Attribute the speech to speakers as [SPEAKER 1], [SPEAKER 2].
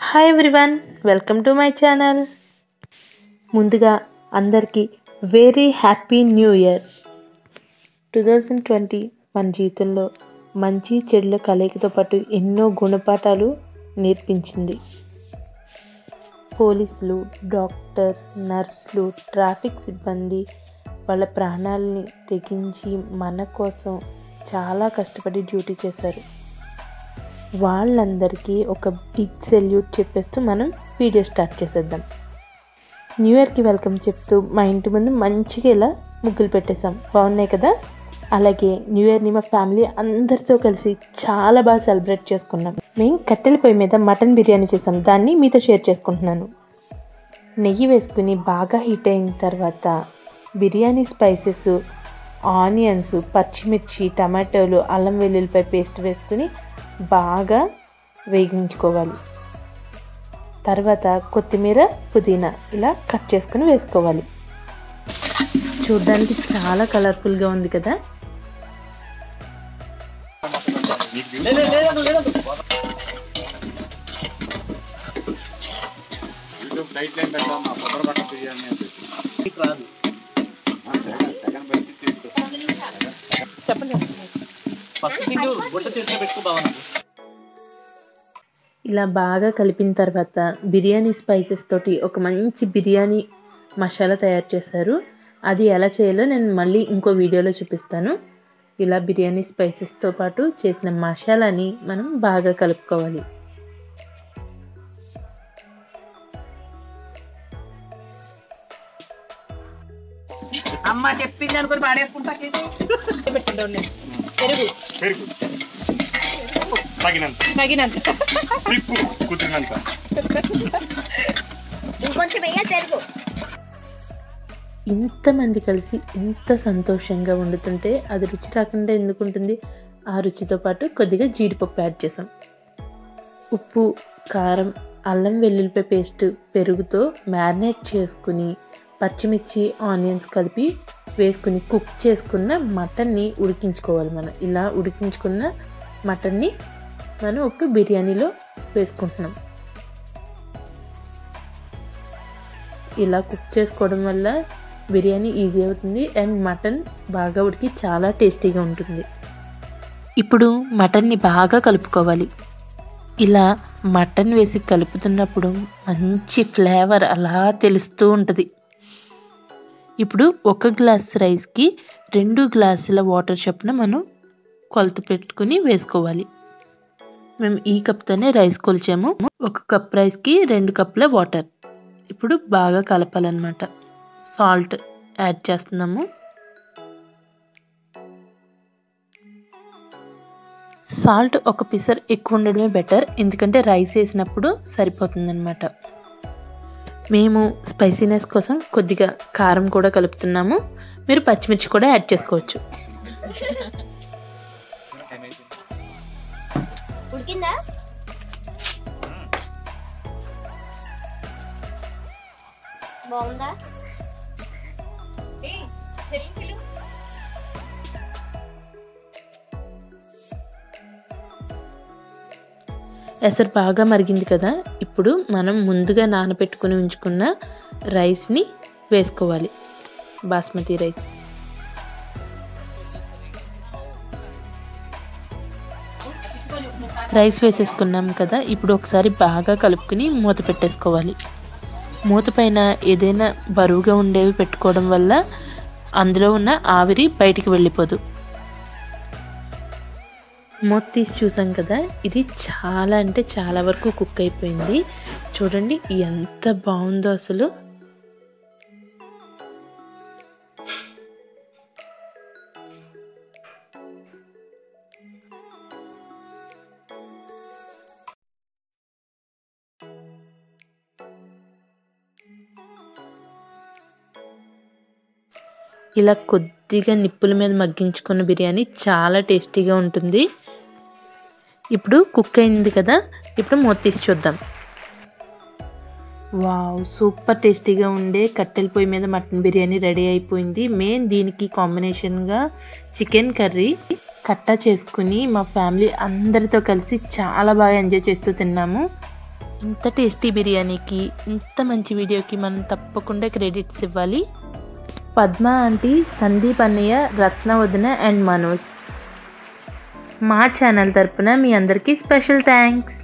[SPEAKER 1] hi everyone welcome to my channel ముందుగా అందరికీ very happy new year two thousand twenty మన జీవితంలో మంచి చెడుల కలయికతో పాటు ఎన్నో గుణపాఠాలు నేర్పించింది పోలీసులు డాక్టర్స్ నర్సులు ట్రాఫిక్ సిబ్బంది వాళ్ళ ప్రాణాలని తెగించి మన కోసం చాలా కష్టపడి డ్యూటీ చేశారు వాళ్ళందరికీ ఒక బిగ్ సెల్యూట్ చెప్పేస్తూ మనం వీడియో స్టార్ట్ చేసేద్దాం న్యూ ఇయర్కి వెల్కమ్ చెప్తూ మా ఇంటి ముందు మంచిగా ఇలా ముగ్గులు పెట్టేశాం బాగున్నాయి కదా అలాగే న్యూ ఇయర్ని మా ఫ్యామిలీ అందరితో కలిసి చాలా బాగా సెలబ్రేట్ చేసుకున్నాం మేము కట్టెల పొయ్యి మీద మటన్ బిర్యానీ చేసాం దాన్ని మీతో షేర్ చేసుకుంటున్నాను నెయ్యి వేసుకుని బాగా హీట్ అయిన తర్వాత బిర్యానీ స్పైసెస్ ఆనియన్స్ పచ్చిమిర్చి టమాటోలు అల్లం వెల్లుల్లిపాయ పేస్ట్ వేసుకుని బాగా వేగించుకోవాలి తర్వాత కొత్తిమీర పుదీనా ఇలా కట్ చేసుకుని వేసుకోవాలి చూడడానికి చాలా కలర్ఫుల్గా ఉంది కదా
[SPEAKER 2] యూట్యూబ్ లైట్ లైన్ పెట్టాం మా కొబ్బరి పట్ట బిర్యానీ అని చెప్పి
[SPEAKER 3] రాదు
[SPEAKER 2] ఆ, జగన్ జగన్ బయటికి తీసుకో
[SPEAKER 1] చెప్పండి
[SPEAKER 3] ఫస్ట్ థింగ్ గుడ్డ చేతిలో పెట్టుకో బాగుంది
[SPEAKER 1] ఇలా బాగా కలిపిన తర్వాత బిర్యానీ స్పైసెస్ తోటి ఒక మంచి బిర్యానీ మసాలా తయారు చేశారు అది ఎలా చేయాలో నేను మళ్ళీ ఇంకో వీడియోలో చూపిస్తాను ఇలా బిర్యానీ స్పైసెస్తో పాటు చేసిన మసాలాని మనం బాగా కలుపుకోవాలి
[SPEAKER 4] అమ్మ చెప్పింది అనుకుని పాడేసుకుంటా పెరుగు
[SPEAKER 2] పెరుగు తగినంత
[SPEAKER 4] తగినంత
[SPEAKER 2] తిప్పు కుదిరినంత
[SPEAKER 4] ఇంకొంచెం వెయ్యాలి పెరుగు
[SPEAKER 1] ఇంతమంది కలిసి ఇంత సంతోషంగా వండుతుంటే అది రుచి రాకుండా ఎందుకు ఉంటుంది ఆ రుచితో పాటు కొద్దిగా జీడిపప్పు యాడ్ చేసాం ఉప్పు కారం అల్లం వెల్లుల్లిపాయ పేస్ట్ పెరుగుతో మ్యారినేట్ చేసుకుని పచ్చిమిర్చి ఆనియన్స్ కలిపి వేసుకుని కుక్ చేసుకున్న మటన్ని ఉడికించుకోవాలి మనం ఇలా ఉడికించుకున్న మటన్ని మనం ఇప్పుడు బిర్యానీలో వేసుకుంటున్నాం ఇలా కుక్ చేసుకోవడం వల్ల బిర్యానీ ఈజీ అవుతుంది అండ్ మటన్ బాగా ఉడికి చాలా టేస్టీగా ఉంటుంది ఇప్పుడు మటన్ని బాగా కలుపుకోవాలి ఇలా మటన్ వేసి కలుపుతున్నప్పుడు మంచి ఫ్లేవర్ అలా తెలుస్తూ ఉంటుంది ఇప్పుడు ఒక గ్లాస్ రైస్కి రెండు గ్లాసుల వాటర్ చొప్పున మనం కొలత పెట్టుకుని వేసుకోవాలి మేము ఈ కప్తోనే రైస్ కొలిచాము ఒక కప్ రైస్కి రెండు కప్పుల వాటర్ ఇప్పుడు బాగా కలపాలన్నమాట సాల్ట్ యాడ్ చేస్తున్నాము సాల్ట్ ఒక పిసర్ ఎక్కువ ఉండడమే బెటర్ ఎందుకంటే రైస్ వేసినప్పుడు సరిపోతుందన్నమాట మేము స్పైసీనెస్ కోసం కొద్దిగా కారం కూడా కలుపుతున్నాము మీరు పచ్చిమిర్చి కూడా యాడ్ చేసుకోవచ్చు
[SPEAKER 4] ఉడికిందా బాగుందా
[SPEAKER 1] ఎసరు బాగా మరిగింది కదా ఇప్పుడు మనం ముందుగా నానబెట్టుకుని ఉంచుకున్న రైస్ని వేసుకోవాలి బాస్మతి రైస్ రైస్ వేసేసుకున్నాం కదా ఇప్పుడు ఒకసారి బాగా కలుపుకుని మూత పెట్టేసుకోవాలి మూత పైన ఏదైనా బరువుగా ఉండేవి పెట్టుకోవడం వల్ల అందులో ఉన్న ఆవిరి బయటికి వెళ్ళిపోదు మూత తీసి చూసాం కదా ఇది చాలా అంటే చాలా వరకు కుక్ అయిపోయింది చూడండి ఎంత బాగుందో అసలు ఇలా కొద్దిగా నిప్పుల మీద మగ్గించుకున్న బిర్యానీ చాలా టేస్టీగా ఉంటుంది ఇప్పుడు కుక్ అయింది కదా ఇప్పుడు మూత తీసి చూద్దాం వావ్ సూపర్ టేస్టీగా ఉండే కట్టెల పొయ్యి మీద మటన్ బిర్యానీ రెడీ అయిపోయింది మెయిన్ దీనికి కాంబినేషన్గా చికెన్ కర్రీ కట్టా చేసుకుని మా ఫ్యామిలీ అందరితో కలిసి చాలా బాగా ఎంజాయ్ చేస్తూ తిన్నాము ఇంత టేస్టీ బిర్యానీకి ఇంత మంచి వీడియోకి మనం తప్పకుండా క్రెడిట్స్ ఇవ్వాలి పద్మ ఆంటీ సందీప్ అన్నయ్య రత్న వదిన అండ్ మనోజ్ మా ఛానల్ తరపున మీ అందరికీ స్పెషల్ థ్యాంక్స్